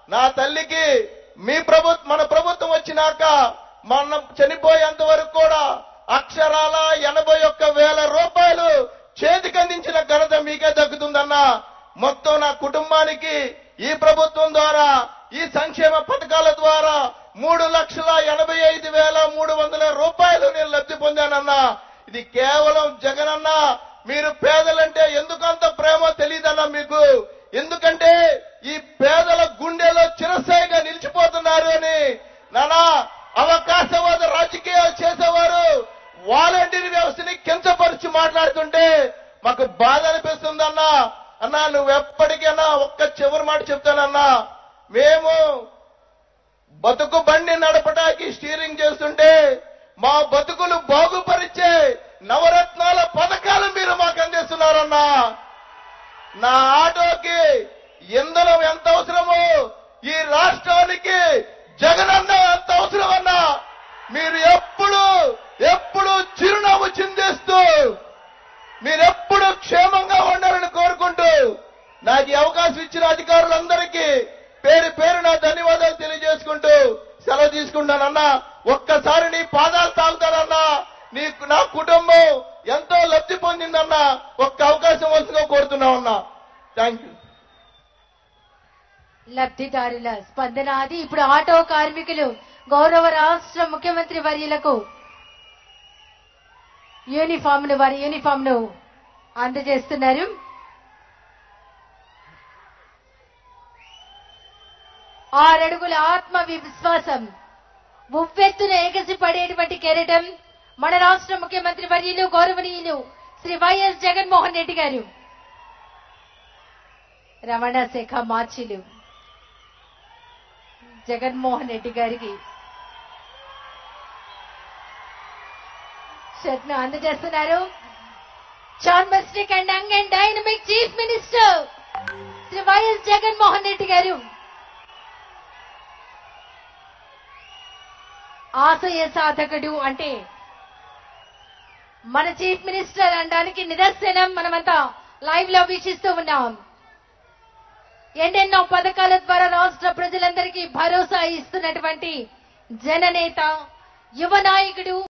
నా తల్లికి మీ ప్రభుత్వం మన ప్రభుత్వం వచ్చినాక మనం చనిపోయేంత వరకు కూడా అక్షరాల ఎనభై ఒక్క వేల రూపాయలు చేతికి అందించిన ఘనత మీకే దక్కుతుందన్నా మొత్తం నా కుటుంబానికి ఈ ప్రభుత్వం ద్వారా ఈ సంక్షేమ పథకాల ద్వారా మూడు లక్షల ఎనభై ఐదు వేల మూడు వందల రూపాయలు నేను లబ్ధి పొందానన్నా ఇది కేవలం జగనన్న మీరు పేదలంటే ఎందుకంత ప్రేమో తెలియదన్నా మీకు ఎందుకంటే ఈ పేదల గుండెలో చిరస్థాయిగా నిలిచిపోతున్నారు అని నానా అవకాశవాద రాజకీయాలు చేసేవారు వాలంటీర్ వ్యవస్థని కించపరిచి మాట్లాడుతుంటే మాకు బాధ అనిపిస్తుందన్నా అన్నా నువ్వెప్పటికైనా ఒక్క చివరి మాట చెప్తానన్నా మేము బతుకు బండి నడపడానికి స్టీరింగ్ చేస్తుంటే మా బతుకులు బాగుపరిచే నవరత్నాల పథకాలు మీరు మాకు అందిస్తున్నారన్నా నా ఆటోకి ఇంధనం ఎంత అవసరమో ఈ రాష్ట్రానికి జగనన్న ఎంత అవసరమన్నా మీరు ఎప్పుడు ఎప్పుడు చిరునవ్వు చిందిస్తూ మీరెప్పుడు క్షేమంగా ఉండాలని కోరుకుంటూ నాకు ఈ అవకాశం ఇచ్చిన అధికారులందరికీ పేరు పేరు నా ధన్యవాదాలు తెలియజేసుకుంటూ సెలవు తీసుకుంటానన్నా ఒక్కసారి నీ పాదాలు తాగుతానన్నా నీ నా కుటుంబం ఎంతో లబ్ధి పొందిందన్నా ఒక్క అవకాశం వస్తుందో కోరుతున్నామన్నా థ్యాంక్ యూ లబ్ధిదారుల స్పందన అది ఇప్పుడు ఆటో కార్మికులు గౌరవ రాష్ట్ర ముఖ్యమంత్రి వర్యులకు యూనిఫామ్ ను వారి యూనిఫామ్ ను అందజేస్తున్నారు ఆరడుగుల ఆత్మ విశ్వాసం ఉవ్వెత్తున ఎగసి పడేటువంటి కెరటం మన రాష్ట్ర ముఖ్యమంత్రి వర్యులు గౌరవనీయులు శ్రీ వైఎస్ జగన్మోహన్ రెడ్డి గారు రవాణా శాఖ మార్చిలు జగన్మోహన్ రెడ్డి గారికి షర్ట్ ను అందజేస్తున్నారు చాన్మస్టిక్ and young and dynamic chief minister Shri YS Jaganmohan Reddy garu ఆశయ సాధకుడు అంటే మన చీఫ్ మినిస్టర్ అనడానికి నిదర్శనం మనమంతా లైవ్ లో వీక్షిస్తూ ఉన్నాం ఎన్నెన్నో పథకాల ద్వారా రాష్ట్ర ప్రజలందరికీ భరోసా ఇస్తున్నటువంటి జననేత యువ నాయకుడు